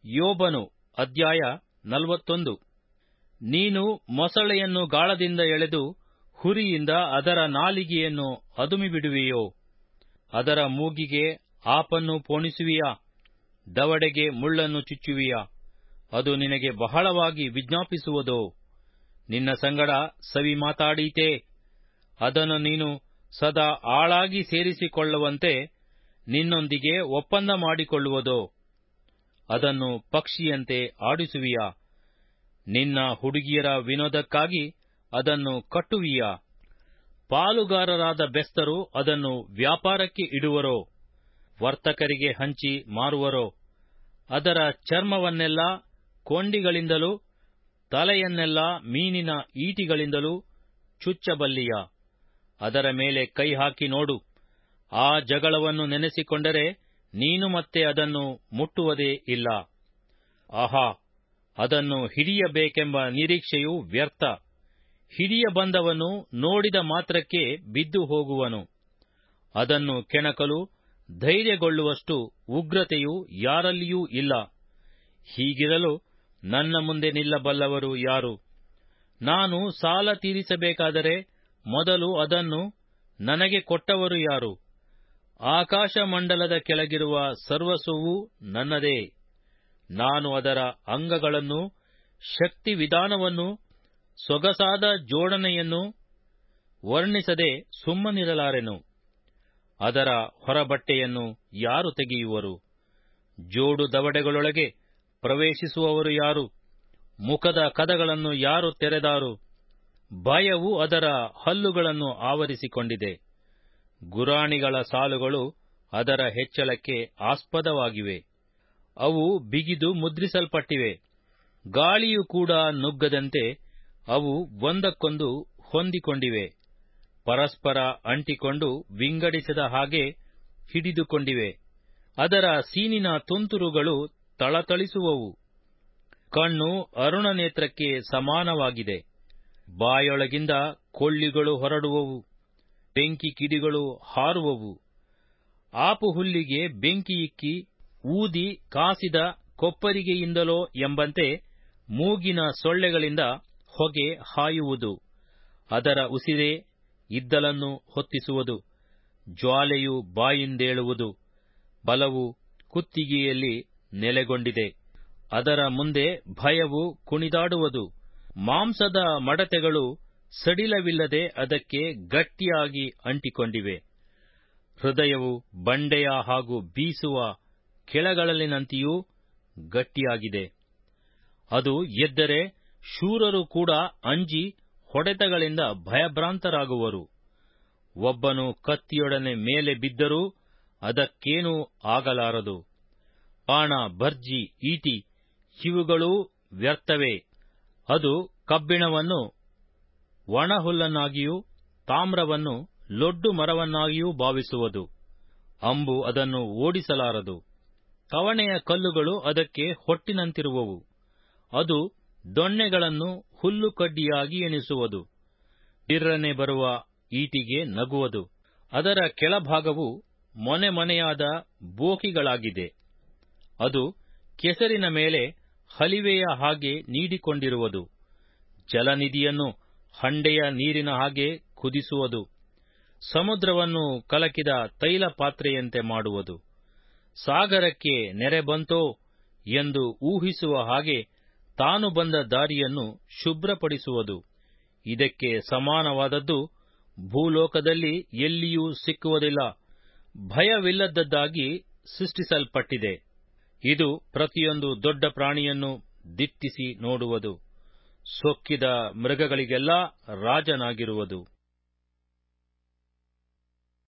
ಯೋಬನು ಅಧ್ಯಾಯ ನಲವತ್ತೊಂದು ನೀನು ಮೊಸಳೆಯನ್ನು ಗಾಳದಿಂದ ಎಳೆದು ಹುರಿಯಿಂದ ಅದರ ನಾಲಿಗೆಯನ್ನು ಅದುಮಿಬಿಡುವೆಯೋ ಅದರ ಮೂಗಿಗೆ ಆಪನ್ನು ಪೋಣಿಸುವಿಯಾ ದವಡೆಗೆ ಮುಳ್ಳನ್ನು ಚುಚ್ಚುವಿಯಾ ಅದು ನಿನಗೆ ಬಹಳವಾಗಿ ವಿಜ್ಞಾಪಿಸುವುದೋ ನಿನ್ನ ಸಂಗಡ ಸವಿ ಮಾತಾಡೀತೇ ಅದನ್ನು ನೀನು ಸದಾ ಆಳಾಗಿ ಸೇರಿಸಿಕೊಳ್ಳುವಂತೆ ನಿನ್ನೊಂದಿಗೆ ಒಪ್ಪಂದ ಮಾಡಿಕೊಳ್ಳುವುದೋ ಅದನ್ನು ಪಕ್ಷಿಯಂತೆ ಆಡಿಸುವಿಯಾ ನಿನ್ನ ಹುಡುಗಿಯರ ವಿನೋದಕ್ಕಾಗಿ ಅದನ್ನು ಕಟ್ಟುವಿಯಾ ಪಾಲುಗಾರರಾದ ಬೆಸ್ತರು ಅದನ್ನು ವ್ಯಾಪಾರಕ್ಕೆ ಇಡುವರೋ ವರ್ತಕರಿಗೆ ಹಂಚಿ ಮಾರುವರೋ ಅದರ ಚರ್ಮವನ್ನೆಲ್ಲ ಕೊಂಡಿಗಳಿಂದಲೂ ತಲೆಯನ್ನೆಲ್ಲ ಮೀನಿನ ಈಟಿಗಳಿಂದಲೂ ಚುಚ್ಚಬಲ್ಲಿಯಾ ಅದರ ಮೇಲೆ ಕೈ ಹಾಕಿ ನೋಡು ಆ ಜಗಳವನ್ನು ನೆನೆಸಿಕೊಂಡರೆ ನೀನು ಮತ್ತೆ ಅದನ್ನು ಮುಟ್ಟುವುದೇ ಇಲ್ಲ ಆಹಾ ಅದನ್ನು ಹಿಡಿಯಬೇಕೆಂಬ ನಿರೀಕ್ಷೆಯು ವ್ಯರ್ಥ ಹಿಡಿಯ ಬಂದವನು ನೋಡಿದ ಮಾತ್ರಕ್ಕೆ ಬಿದ್ದು ಹೋಗುವನು ಅದನ್ನು ಕೆಣಕಲು ಧೈರ್ಯಗೊಳ್ಳುವಷ್ಟು ಉಗ್ರತೆಯು ಯಾರಲ್ಲಿಯೂ ಇಲ್ಲ ಹೀಗಿರಲು ನನ್ನ ಮುಂದೆ ನಿಲ್ಲಬಲ್ಲವರು ಯಾರು ನಾನು ಸಾಲ ತೀರಿಸಬೇಕಾದರೆ ಮೊದಲು ಅದನ್ನು ನನಗೆ ಕೊಟ್ಟವರು ಯಾರು ಆಕಾಶ ಮಂಡಲದ ಕೆಳಗಿರುವ ಸರ್ವಸ್ವವೂ ನನ್ನದೇ ನಾನು ಅದರ ಅಂಗಗಳನ್ನು ಶಕ್ತಿ ವಿಧಾನವನ್ನು ಸೊಗಸಾದ ಜೋಡಣೆಯನ್ನು ವರ್ಣಿಸದೆ ಸುಮ್ಮನಿರಲಾರೆನು ಅದರ ಹೊರಬಟ್ಟೆಯನ್ನು ಯಾರು ತೆಗೆಯುವರು ಜೋಡು ದವಡೆಗಳೊಳಗೆ ಪ್ರವೇಶಿಸುವವರು ಯಾರು ಮುಖದ ಕದಗಳನ್ನು ಯಾರು ತೆರೆದಾರು ಭಯವು ಅದರ ಹಲ್ಲುಗಳನ್ನು ಆವರಿಸಿಕೊಂಡಿದೆ ಗುರಾಣಿಗಳ ಸಾಲುಗಳು ಅದರ ಹೆಚ್ಚಳಕ್ಕೆ ಆಸ್ಪದವಾಗಿವೆ ಅವು ಬಿಗಿದು ಮುದ್ರಿಸಲ್ಪಟ್ಟಿವೆ ಗಾಳಿಯು ಕೂಡ ನುಗ್ಗದಂತೆ ಅವು ಒಂದಕ್ಕೊಂದು ಹೊಂದಿಕೊಂಡಿವೆ ಪರಸ್ಪರ ಅಂಟಿಕೊಂಡು ವಿಂಗಡಿಸದ ಹಾಗೆ ಹಿಡಿದುಕೊಂಡಿವೆ ಅದರ ಸೀನಿನ ತುಂತುರುಗಳು ತಳತಳಿಸುವವು ಕಣ್ಣು ಅರುಣ ನೇತ್ರಕ್ಕೆ ಸಮಾನವಾಗಿದೆ ಬಾಯೊಳಗಿಂದ ಕೊಳ್ಳಿಗಳು ಹೊರಡುವವು ಬೆಂಕಿ ಕಿಡಿಗಳು ಹಾರುವವು ಆಪು ಹುಲ್ಲಿಗೆ ಬೆಂಕಿಯಿಕ್ಕಿ ಊದಿ ಕಾಸಿದ ಕೊಪ್ಪರಿಗೆಯಿಂದಲೋ ಎಂಬಂತೆ ಮೂಗಿನ ಸೊಳ್ಳೆಗಳಿಂದ ಹೊಗೆ ಹಾಯುವುದು ಅದರ ಉಸಿರೇ ಇದ್ದಲನ್ನು ಹೊತ್ತಿಸುವುದು ಜ್ವಾಲೆಯು ಬಾಯಿಂದೇಳುವುದು ಬಲವು ಕುತ್ತಿಗೆಯಲ್ಲಿ ನೆಲೆಗೊಂಡಿದೆ ಅದರ ಮುಂದೆ ಭಯವು ಕುಣಿದಾಡುವುದು ಮಾಂಸದ ಮಡತೆಗಳು ಸಡಿಲವಿಲ್ಲದೆ ಅದಕ್ಕೆ ಗಟ್ಟಿಯಾಗಿ ಅಂಟಿಕೊಂಡಿವೆ ಹೃದಯವು ಬಂಡೆಯ ಹಾಗೂ ಬೀಸುವ ಕೆಳಗಳಲ್ಲಿನಂತೆಯೂ ಗಟ್ಟಿಯಾಗಿದೆ ಅದು ಎದ್ದರೆ ಶೂರರು ಕೂಡ ಅಂಜಿ ಹೊಡೆತಗಳಿಂದ ಭಯಭ್ರಾಂತರಾಗುವರು ಒಬ್ಬನು ಕತ್ತಿಯೊಡನೆ ಮೇಲೆ ಬಿದ್ದರೂ ಅದಕ್ಕೇನೂ ಆಗಲಾರದು ಬಾಣ ಭರ್ಜಿ ಈಟಿ ಇವುಗಳೂ ವ್ಯರ್ಥವೇ ಅದು ಕಬ್ಬಿಣವನ್ನು ಒಣಹುಲ್ಲನ್ನಾಗಿಯೂ ತಾಮ್ರವನ್ನು ಲೊಡ್ಡು ಮರವನ್ನಾಗಿಯೂ ಭಾವಿಸುವುದು ಅಂಬು ಅದನ್ನು ಓಡಿಸಲಾರದು ಕವಣೆಯ ಕಲ್ಲುಗಳು ಅದಕ್ಕೆ ಹೊಟ್ಟಿನಂತಿರುವವು ಅದು ದೊಣ್ಣೆಗಳನ್ನು ಹುಲ್ಲುಕಡ್ಡಿಯಾಗಿ ಎಣಿಸುವುದು ಬಿರ್ರನೆ ಬರುವ ಈಟಿಗೆ ನಗುವುದು ಅದರ ಕೆಳಭಾಗವು ಮೊನೆ ಮೊನೆಯಾದ ಬೋಕಿಗಳಾಗಿದೆ ಅದು ಕೆಸರಿನ ಮೇಲೆ ಹಲಿವೆಯ ಹಾಗೆ ನೀಡಿಕೊಂಡಿರುವುದು ಜಲನಿಧಿಯನ್ನು ಹಂಡೆಯ ನೀರಿನ ಹಾಗೆ ಕುದಿಸುವುದು ಸಮುದ್ರವನ್ನು ಕಲಕಿದ ತೈಲ ಪಾತ್ರೆಯಂತೆ ಮಾಡುವುದು ಸಾಗರಕ್ಕೆ ನೆರೆ ಬಂತೋ ಎಂದು ಊಹಿಸುವ ಹಾಗೆ ತಾನು ಬಂದ ದಾರಿಯನ್ನು ಶುಭ್ರಪಡಿಸುವುದು ಇದಕ್ಕೆ ಸಮಾನವಾದದ್ದು ಭೂಲೋಕದಲ್ಲಿ ಎಲ್ಲಿಯೂ ಸಿಕ್ಕುವುದಿಲ್ಲ ಭಯವಿಲ್ಲದದ್ದಾಗಿ ಸೃಷ್ಟಿಸಲ್ಪಟ್ಟಿದೆ ಇದು ಪ್ರತಿಯೊಂದು ದೊಡ್ಡ ಪ್ರಾಣಿಯನ್ನು ದಿಟ್ಟಿಸಿ ನೋಡುವುದು ಸೊಕ್ಕಿದ ಮೃಗಗಳಿಗೆಲ್ಲ ರಾಜನಾಗಿರುವುದು